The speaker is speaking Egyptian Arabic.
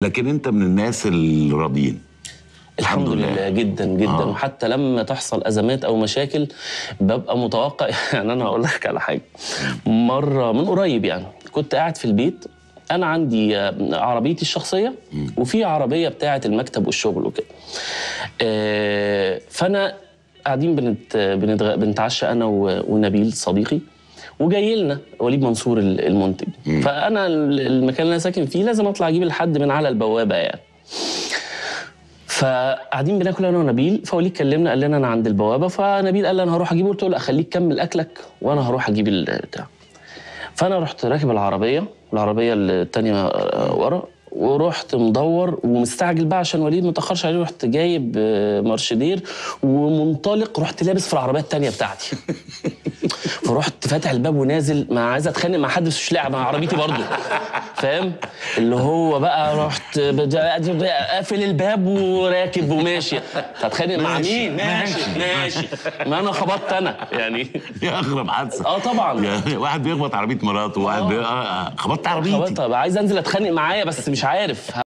لكن انت من الناس الراضيين الحمد لله جدا جدا آه. وحتى لما تحصل ازمات او مشاكل ببقى متوقع يعني انا هقول لك على حاجه مره من قريب يعني كنت قاعد في البيت انا عندي آه، عربيتي الشخصيه وفي عربيه بتاعه المكتب والشغل وكده آه، فانا قاعدين بنت بنتغ... بنتعشى انا و- ونبيل صديقي وجاي لنا وليد منصور ال- المنتج فانا ال- المكان اللي انا ساكن فيه لازم اطلع اجيب الحد من على البوابه يعني فقاعدين بناكل انا ونبيل فوليد كلمنا قال لنا انا عند البوابه فنبيل قال لي انا هروح اجيبه قلت له لا خليك كمل اكلك وانا هروح اجيب البتاع فانا رحت راكب العربيه العربيه الثانيه ورا ورحت مدور ومستعجل بقى عشان وليد ما تاخرش عليه رحت جايب آه، مارشدير ومنطلق رحت لابس في العربيه الثانيه بتاعتي فرحت فاتح الباب ونازل ما عايز اتخانق مع حد بس مش لاعب مع عربيتي برضه فاهم اللي هو بقى رحت بد- قافل الباب وراكب وماشي هتخانق مع مين ماشي ماشي ما انا خبطت انا يعني دي اغرب حادثه اه طبعا يعني واحد بيخبط عربيه مراته وواحد بي... آه، آه، خبطت عربيتي خبطت عايز انزل اتخانق معايا بس مش عارف